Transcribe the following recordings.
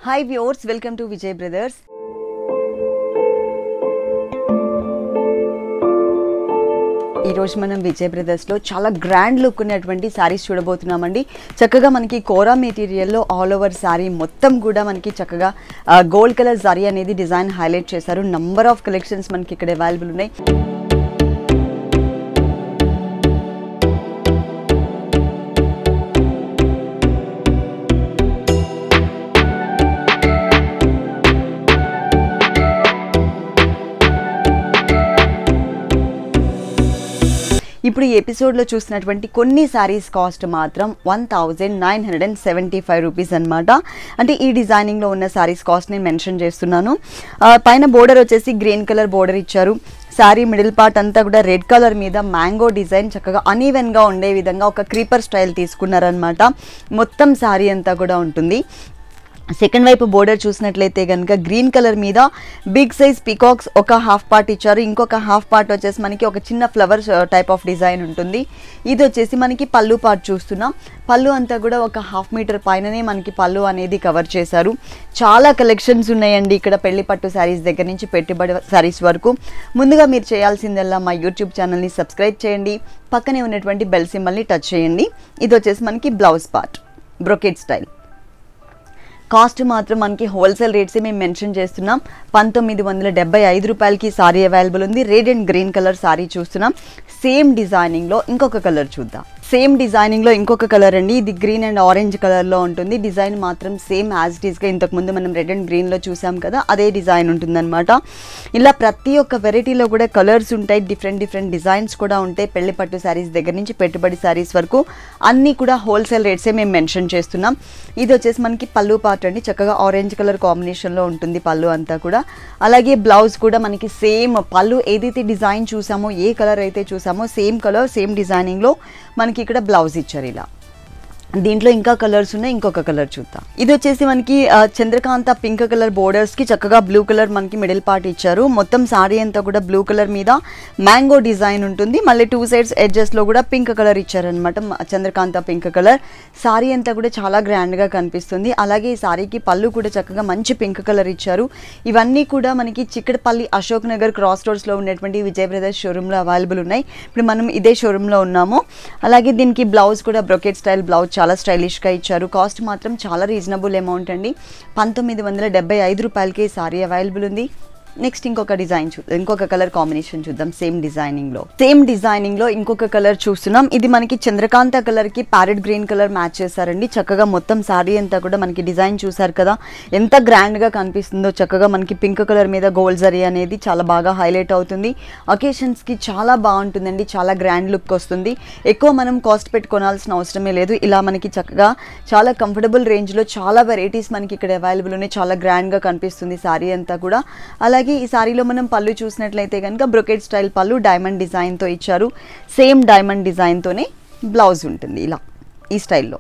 hi viewers welcome to Vijay brothers ఈరోజు మనం విజయ్ బ్రదర్స్లో చాలా గ్రాండ్ లుక్ ఉన్నటువంటి శారీస్ చూడబోతున్నామండి చక్కగా మనకి కోరా మెటీరియల్లో ఆల్ ఓవర్ శారీ మొత్తం కూడా మనకి చక్కగా గోల్డ్ కలర్ శారీ అనేది డిజైన్ హైలైట్ చేశారు నంబర్ ఆఫ్ కలెక్షన్స్ మనకి ఇక్కడ అవైలబుల్ ఉన్నాయి ఇప్పుడు ఈ ఎపిసోడ్లో చూసినటువంటి కొన్ని శారీస్ కాస్ట్ మాత్రం one thousand nine hundred and seventy five rupees అనమాట అంటే ఈ డిజైనింగ్లో ఉన్న శారీస్ కాస్ట్ నేను మెన్షన్ చేస్తున్నాను ఆ, పైన బోర్డర్ వచ్చేసి గ్రీన్ కలర్ బోర్డర్ ఇచ్చారు శారీ మిడిల్ పార్ట్ అంతా కూడా రెడ్ కలర్ మీద మ్యాంగో డిజైన్ చక్కగా అన్ఈవెన్గా ఉండే విధంగా ఒక క్రీపర్ స్టైల్ తీసుకున్నారనమాట మొత్తం శారీ అంతా కూడా ఉంటుంది సెకండ్ వైపు బోర్డర్ చూసినట్లయితే కనుక గ్రీన్ కలర్ మీద బిగ్ సైజ్ పికాక్స్ ఒక హాఫ్ పార్ట్ ఇచ్చారు ఇంకొక హాఫ్ పార్ట్ వచ్చేసి మనకి ఒక చిన్న ఫ్లవర్ టైప్ ఆఫ్ డిజైన్ ఉంటుంది ఇది వచ్చేసి మనకి పళ్ళు పార్ట్ చూస్తున్నాం పళ్ళు అంతా కూడా ఒక హాఫ్ మీటర్ పైననే మనకి పళ్ళు అనేది కవర్ చేశారు చాలా కలెక్షన్స్ ఉన్నాయండి ఇక్కడ పెళ్లి పట్టు శారీస్ దగ్గర నుంచి పెట్టుబడి శారీస్ వరకు ముందుగా మీరు చేయాల్సిందల్లా మా యూట్యూబ్ ఛానల్ని సబ్స్క్రైబ్ చేయండి పక్కనే ఉన్నటువంటి బెల్ సింబల్ని టచ్ చేయండి ఇది వచ్చేసి మనకి blouse part brocade style cost మాత్రం మనకి హోల్సేల్ రేట్స్ మేము మెన్షన్ చేస్తున్నాం పంతొమ్మిది వందల డెబ్బై ఐదు రూపాయలకి సారీ అవైలబుల్ ఉంది red and green colour sari చూస్తున్నాం సేమ్ డిజైనింగ్లో ఇంకొక కలర్ చూద్దాం సేమ్ డిజైనింగ్లో ఇంకొక కలర్ అండి ఇది గ్రీన్ అండ్ ఆరెంజ్ కలర్లో ఉంటుంది డిజైన్ మాత్రం సేమ్ యాజ్ ఇట్ ఈస్గా ఇంతకుముందు మనం రెడ్ అండ్ గ్రీన్లో చూసాం కదా అదే డిజైన్ ఉంటుందన్నమాట ఇలా ప్రతి ఒక్క వెరైటీలో కూడా కలర్స్ ఉంటాయి డిఫరెంట్ డిఫరెంట్ డిజైన్స్ కూడా ఉంటాయి పెళ్లి పట్టు శారీస్ దగ్గర నుంచి పెట్టుబడి శారీస్ వరకు అన్నీ కూడా హోల్సేల్ రేట్సే మేము మెన్షన్ చేస్తున్నాం ఇది వచ్చేసి మనకి పళ్ళు పార్ట్ అండి చక్కగా ఆరెంజ్ కలర్ కాంబినేషన్లో ఉంటుంది పళ్ళు అంతా కూడా అలాగే బ్లౌజ్ కూడా మనకి సేమ్ పళ్ళు ఏదైతే డిజైన్ చూసామో ఏ కలర్ అయితే చూసామో సేమ్ కలర్ సేమ్ డిజైనింగ్లో మనకి ఇక్కడ బ్లౌజ్ ఇచ్చారు ఇలా దీంట్లో ఇంకా కలర్స్ ఉన్నాయి ఇంకొక కలర్ చూద్దాం ఇది వచ్చేసి మనకి ఆ, చంద్రకాంత పింక్ కలర్ బోర్డర్స్ కి చక్కగా బ్లూ కలర్ మనకి మిడిల్ పార్ట్ ఇచ్చారు మొత్తం సారీ అంతా కూడా బ్లూ కలర్ మీద మ్యాంగో డిజైన్ ఉంటుంది మళ్ళీ టూ సైడ్స్ ఎడ్జెస్ లో కూడా పింక్ కలర్ ఇచ్చారనమాట చంద్రకాంత పింక్ కలర్ సారీ అంతా కూడా చాలా గ్రాండ్ గా కనిపిస్తుంది అలాగే ఈ సారీకి పళ్ళు కూడా చక్కగా మంచి పింక్ కలర్ ఇచ్చారు ఇవన్నీ కూడా మనకి చిక్కడపల్లి అశోక్ నగర్ క్రాస్ రోడ్స్ లో ఉన్నటువంటి విజయ్ బ్రదర్స్ షోరూమ్ లో అవైలబుల్ ఉన్నాయి ఇప్పుడు మనం ఇదే షోరూమ్ లో ఉన్నాము అలాగే దీనికి బ్లౌజ్ కూడా బ్రొకెట్ స్టైల్ బ్లౌజ్ చాలా స్టైలిష్గా ఇచ్చారు కాస్ట్ మాత్రం చాలా రీజనబుల్ అమౌంట్ అండి పంతొమ్మిది వందల డెబ్బై ఐదు రూపాయలకి సారీ అవైలబుల్ ఉంది నెక్స్ట్ ఇంకొక డిజైన్ చూ ఇంకొక కలర్ కాంబినేషన్ చూద్దాం సేమ్ డిజైనింగ్ లో సేమ్ డిజైనింగ్ లో ఇంకొక కలర్ చూస్తున్నాం ఇది మనకి చంద్రకాంత కలర్ కి ప్యారెట్ గ్రీన్ కలర్ మ్యాచ్ చేశారండి చక్కగా మొత్తం సారీ అంతా కూడా మనకి డిజైన్ చూసారు కదా ఎంత గ్రాండ్ గా కనిపిస్తుందో చక్కగా మనకి పింక్ కలర్ మీద గోల్డ్ జరీ అనేది చాలా బాగా హైలైట్ అవుతుంది అకేషన్స్ కి చాలా బాగుంటుందండి చాలా గ్రాండ్ లుక్ వస్తుంది ఎక్కువ మనం కాస్ట్ పెట్టి కొనాల్సిన అవసరమే లేదు ఇలా మనకి చక్కగా చాలా కంఫర్టబుల్ రేంజ్ లో చాలా వెరైటీస్ మనకి ఇక్కడ అవైలబుల్ ఉన్నాయి చాలా గ్రాండ్ గా కనిపిస్తుంది సారీ అంతా కూడా అలాగే ఈ సారీలో మనం పళ్ళు చూసినట్లయితే కనుక బ్రొకెట్ స్టైల్ పళ్ళు డైమండ్ డిజైన్తో ఇచ్చారు సేమ్ డైమండ్ డిజైన్తోనే బ్లౌజ్ ఉంటుంది ఇలా ఈ స్టైల్లో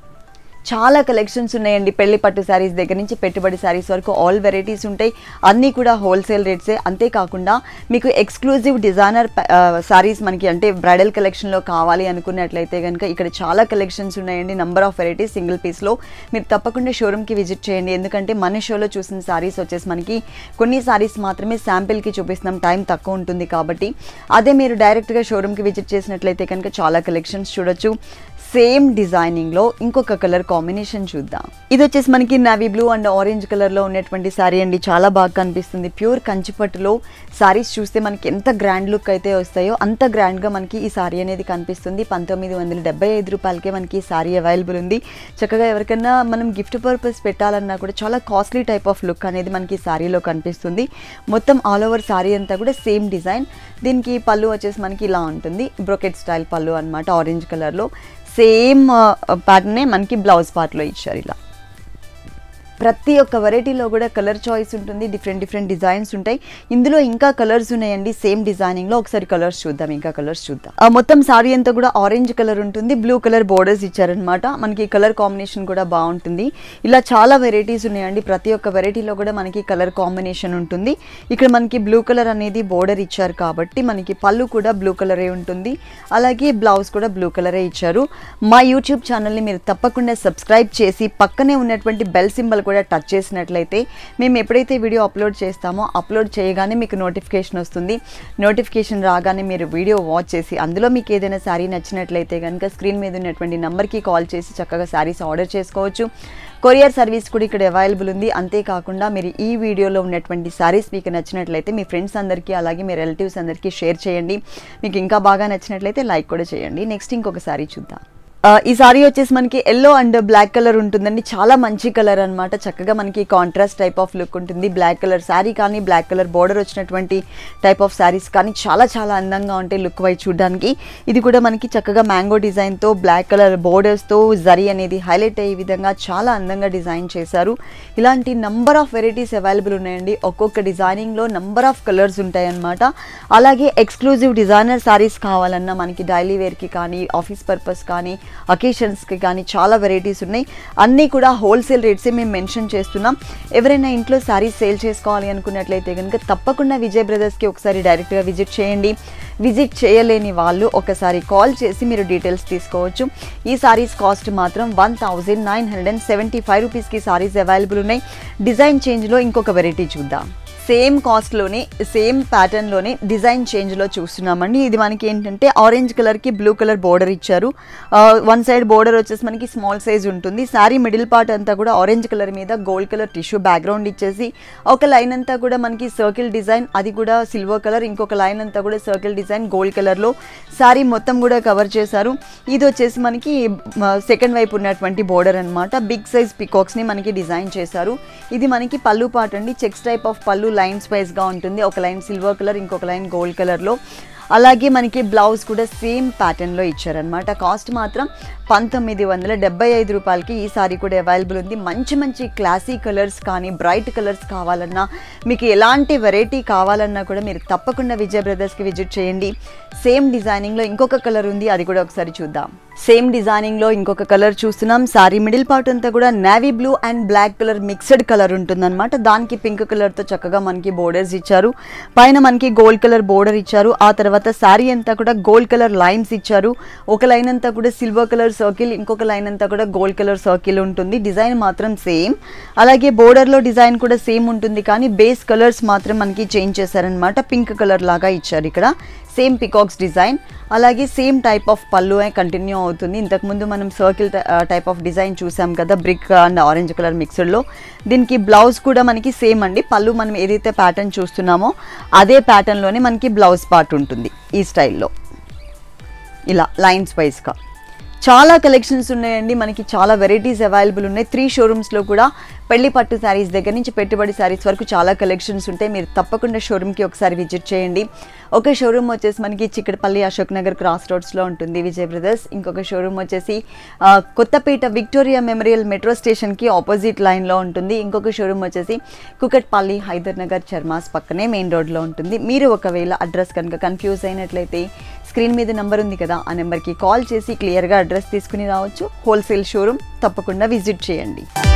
చాలా కలెక్షన్స్ ఉన్నాయండి పెళ్లి పట్టు శారీస్ దగ్గర నుంచి పెట్టుబడి శారీస్ వరకు ఆల్ వెరైటీస్ ఉంటాయి అన్నీ కూడా హోల్సేల్ రేట్సే అంతేకాకుండా మీకు ఎక్స్క్లూజివ్ డిజైనర్ శారీస్ మనకి అంటే బ్రైడల్ కలెక్షన్లో కావాలి అనుకున్నట్లయితే కనుక ఇక్కడ చాలా కలెక్షన్స్ ఉన్నాయండి నంబర్ ఆఫ్ వెరైటీస్ సింగిల్ పీస్లో మీరు తప్పకుండా షోరూమ్కి విజిట్ చేయండి ఎందుకంటే మన షోలో చూసిన శారీస్ వచ్చేసి మనకి కొన్ని శారీస్ మాత్రమే శాంపిల్కి చూపిస్తున్నాం టైం తక్కువ ఉంటుంది కాబట్టి అదే మీరు డైరెక్ట్గా షోరూమ్కి విజిట్ చేసినట్లయితే కనుక చాలా కలెక్షన్స్ చూడొచ్చు సేమ్ డిజైనింగ్లో ఇంకొక కలర్ కాంబినేషన్ చూద్దాం ఇది వచ్చేసి మనకి నవీ బ్లూ అండ్ ఆరెంజ్ కలర్లో ఉన్నటువంటి శారీ అండి చాలా బాగా కనిపిస్తుంది ప్యూర్ కంచిపట్టులో శారీస్ చూస్తే మనకి ఎంత గ్రాండ్ లుక్ అయితే వస్తాయో అంత గ్రాండ్గా మనకి ఈ శారీ అనేది కనిపిస్తుంది పంతొమ్మిది వందల డెబ్బై ఐదు రూపాయలకే మనకి ఈ శారీ అవైలబుల్ ఉంది చక్కగా ఎవరికైనా మనం గిఫ్ట్ పర్పస్ పెట్టాలన్నా కూడా చాలా కాస్ట్లీ టైప్ ఆఫ్ లుక్ అనేది మనకి ఈ శారీలో కనిపిస్తుంది మొత్తం ఆల్ ఓవర్ శారీ అంతా కూడా సేమ్ డిజైన్ దీనికి పళ్ళు వచ్చేసి మనకి ఇలా ఉంటుంది బ్రొకెట్ స్టైల్ పళ్ళు అనమాట ఆరెంజ్ కలర్లో సేమ్ ప్యాటర్నే మనకి బ్లౌజ్ పార్ట్లో ఇచ్చారు ఇలా ప్రతి ఒక్క వెరైటీలో కూడా కలర్ చాయిస్ ఉంటుంది డిఫరెంట్ డిఫరెంట్ డిజైన్స్ ఉంటాయి ఇందులో ఇంకా కలర్స్ ఉన్నాయండి సేమ్ డిజైనింగ్లో ఒకసారి కలర్స్ చూద్దాం ఇంకా కలర్స్ చూద్దాం ఆ మొత్తం సారీ అంతా కూడా ఆరెంజ్ కలర్ ఉంటుంది బ్లూ కలర్ బోర్డర్స్ ఇచ్చారనమాట మనకి కలర్ కాంబినేషన్ కూడా బాగుంటుంది ఇలా చాలా వెరైటీస్ ఉన్నాయండి ప్రతి ఒక్క వెరైటీలో కూడా మనకి కలర్ కాంబినేషన్ ఉంటుంది ఇక్కడ మనకి బ్లూ కలర్ అనేది బోర్డర్ ఇచ్చారు కాబట్టి మనకి పళ్ళు కూడా బ్లూ కలరే ఉంటుంది అలాగే బ్లౌజ్ కూడా బ్లూ కలరే ఇచ్చారు మా యూట్యూబ్ ఛానల్ని మీరు తప్పకుండా సబ్స్క్రైబ్ చేసి పక్కనే ఉన్నటువంటి బెల్ సింబల్ కూడా కూడా టచ్ చేసినట్లయితే మేము ఎప్పుడైతే వీడియో అప్లోడ్ చేస్తామో అప్లోడ్ చేయగానే మీకు నోటిఫికేషన్ వస్తుంది నోటిఫికేషన్ రాగానే మీరు వీడియో వాచ్ చేసి అందులో మీకు ఏదైనా శారీ నచ్చినట్లయితే కనుక స్క్రీన్ మీద ఉన్నటువంటి నెంబర్కి కాల్ చేసి చక్కగా శారీస్ ఆర్డర్ చేసుకోవచ్చు కొరియర్ సర్వీస్ కూడా ఇక్కడ అవైలబుల్ ఉంది అంతేకాకుండా మీరు ఈ వీడియోలో ఉన్నటువంటి శారీస్ మీకు నచ్చినట్లయితే మీ ఫ్రెండ్స్ అందరికీ అలాగే మీ రిలేటివ్స్ అందరికీ షేర్ చేయండి మీకు ఇంకా బాగా నచ్చినట్లయితే లైక్ కూడా చేయండి నెక్స్ట్ ఇంకొక శారీ చూద్దాం ఆ, ఈ సారీ వచ్చేసి మనకి ఎల్లో అండ్ బ్లాక్ కలర్ ఉంటుందండి చాలా మంచి కలర్ అన్నమాట చక్కగా మనకి కాంట్రాస్ట్ టైప్ ఆఫ్ లుక్ ఉంటుంది బ్లాక్ కలర్ శారీ కానీ బ్లాక్ కలర్ బోర్డర్ వచ్చినటువంటి టైప్ ఆఫ్ శారీస్ కానీ చాలా చాలా అందంగా ఉంటాయి లుక్ వైజ్ చూడడానికి ఇది కూడా మనకి చక్కగా మ్యాంగో డిజైన్తో బ్లాక్ కలర్ బోర్డర్స్తో జరీ అనేది హైలైట్ అయ్యే విధంగా చాలా అందంగా డిజైన్ చేశారు ఇలాంటి నంబర్ ఆఫ్ వెరైటీస్ అవైలబుల్ ఉన్నాయండి ఒక్కొక్క డిజైనింగ్లో నంబర్ ఆఫ్ కలర్స్ ఉంటాయన్నమాట అలాగే ఎక్స్క్లూజివ్ డిజైనర్ శారీస్ కావాలన్నా మనకి డైలీ వేర్కి కానీ ఆఫీస్ పర్పస్ కానీ అకేషన్స్కి కానీ చాలా వెరైటీస్ ఉన్నాయి అన్నీ కూడా హోల్సేల్ రేట్సే మేము మెన్షన్ చేస్తున్నాం ఎవరైనా ఇంట్లో శారీస్ సేల్ చేసుకోవాలి అనుకున్నట్లయితే కనుక తప్పకుండా విజయ్ బ్రదర్స్కి ఒకసారి డైరెక్ట్గా విజిట్ చేయండి విజిట్ చేయలేని వాళ్ళు ఒకసారి కాల్ చేసి మీరు డీటెయిల్స్ తీసుకోవచ్చు ఈ సారీస్ కాస్ట్ మాత్రం one thousand nine hundred and seventy five రూపీస్కి సారీస్ అవైలబుల్ ఉన్నాయి డిజైన్ చేంజ్లో ఇంకొక వెరైటీ చూద్దాం సేమ్ కాస్ట్లోనే సేమ్ ప్యాటర్న్లోనే డిజైన్ చేంజ్లో చూస్తున్నామండి ఇది మనకి ఏంటంటే ఆరెంజ్ కలర్కి బ్లూ కలర్ బోర్డర్ ఇచ్చారు వన్ సైడ్ బోర్డర్ వచ్చేసి మనకి స్మాల్ సైజ్ ఉంటుంది శారీ మిడిల్ పార్ట్ అంతా కూడా ఆరెంజ్ కలర్ మీద గోల్డ్ కలర్ టిష్యూ బ్యాక్గ్రౌండ్ ఇచ్చేసి ఒక లైన్ అంతా కూడా మనకి సర్కిల్ డిజైన్ అది కూడా సిల్వర్ కలర్ ఇంకొక లైన్ అంతా కూడా సర్కిల్ డిజైన్ గోల్డ్ కలర్లో శారీ మొత్తం కూడా కవర్ చేశారు ఇది వచ్చేసి మనకి సెకండ్ వైపు ఉన్నటువంటి బోర్డర్ అనమాట బిగ్ సైజ్ పికాక్స్ని మనకి డిజైన్ చేశారు ఇది మనకి పళ్ళు పార్ట్ అండి చెక్స్ టైప్ ఆఫ్ పళ్ళు లైన్స్ వైజ్గా ఉంటుంది ఒక లైన్ సిల్వర్ కలర్ ఇంకొక లైన్ గోల్డ్ కలర్లో అలాగే మనకి బ్లౌజ్ కూడా సేమ్ ప్యాటర్న్లో ఇచ్చారనమాట కాస్ట్ మాత్రం పంతొమ్మిది వందల డెబ్బై ఐదు రూపాయలకి ఈ సారీ కూడా అవైలబుల్ ఉంది మంచి మంచి క్లాసీ కలర్స్ కానీ బ్రైట్ కలర్స్ కావాలన్నా మీకు ఎలాంటి వెరైటీ కావాలన్నా కూడా మీరు తప్పకుండా విజయ్ బ్రదర్స్కి విజిట్ చేయండి సేమ్ డిజైనింగ్లో ఇంకొక కలర్ ఉంది అది కూడా ఒకసారి చూద్దాం సేమ్ డిజైనింగ్లో ఇంకొక కలర్ చూస్తున్నాం సారీ మిడిల్ పార్ట్ అంతా కూడా navy blue and black colour mixed colour ఉంటుందన్నమాట దానికి పింక్ కలర్తో చక్కగా మనకి బోర్డర్స్ ఇచ్చారు పైన మనకి గోల్డ్ కలర్ బోర్డర్ ఇచ్చారు ఆ తర్వాత శారీ అంతా కూడా గోల్డ్ కలర్ లైన్స్ ఇచ్చారు ఒక లైన్ అంతా కూడా సిల్వర్ కలర్ సర్కిల్ ఇంకొక లైన్ అంతా కూడా గోల్డ్ కలర్ సర్కిల్ ఉంటుంది డిజైన్ మాత్రం సేమ్ అలాగే బోర్డర్లో డిజైన్ కూడా సేమ్ ఉంటుంది కానీ బేస్ కలర్స్ మాత్రం మనకి చేంజ్ చేశారనమాట పింక్ కలర్ లాగా ఇచ్చారు ఇక్కడ సేమ్ పికాక్స్ డిజైన్ అలాగే సేమ్ టైప్ ఆఫ్ పళ్ళు కంటిన్యూ అవుతుంది ఇంతకుముందు మనం సర్కిల్ టైప్ ఆఫ్ డిజైన్ చూసాం కదా బ్రిక్ అండ్ ఆరెంజ్ కలర్ మిక్స్డ్లో దీనికి బ్లౌజ్ కూడా మనకి సేమ్ అండి పళ్ళు మనం ఏదైతే ప్యాటర్న్ చూస్తున్నామో అదే ప్యాటర్న్లోనే మనకి బ్లౌజ్ పార్ట్ ఉంటుంది ఈ స్టైల్లో ఇలా లైన్స్ వైజ్గా చాలా కలెక్షన్స్ ఉన్నాయండి మనకి చాలా వెరైటీస్ అవైలబుల్ ఉన్నాయి త్రీ షోరూమ్స్లో కూడా పెళ్లి పట్టు శారీస్ దగ్గర నుంచి పెట్టుబడి శారీస్ వరకు చాలా కలెక్షన్స్ ఉంటాయి మీరు తప్పకుండా షోరూమ్కి ఒకసారి విజిట్ చేయండి ఒక షోరూమ్ వచ్చేసి మనకి చిక్కడపల్లి అశోక్ నగర్ క్రాస్ రోడ్స్లో ఉంటుంది విజయ్ బ్రదర్స్ ఇంకొక షోరూమ్ వచ్చేసి ఆ, కొత్తపేట విక్టోరియా మెమోరియల్ మెట్రో స్టేషన్కి ఆపోజిట్ లైన్లో ఉంటుంది ఇంకొక షోరూమ్ వచ్చేసి కుకట్పల్లి హైదర్ నగర్ చర్మాస్ పక్కనే మెయిన్ రోడ్లో ఉంటుంది మీరు ఒకవేళ అడ్రస్ కనుక కన్ఫ్యూజ్ అయినట్లయితే స్క్రీన్ మీద నెంబర్ ఉంది కదా ఆ నెంబర్కి కాల్ చేసి క్లియర్గా అడ్రస్ తీసుకుని రావచ్చు హోల్సేల్ షోరూమ్ తప్పకుండా విజిట్ చేయండి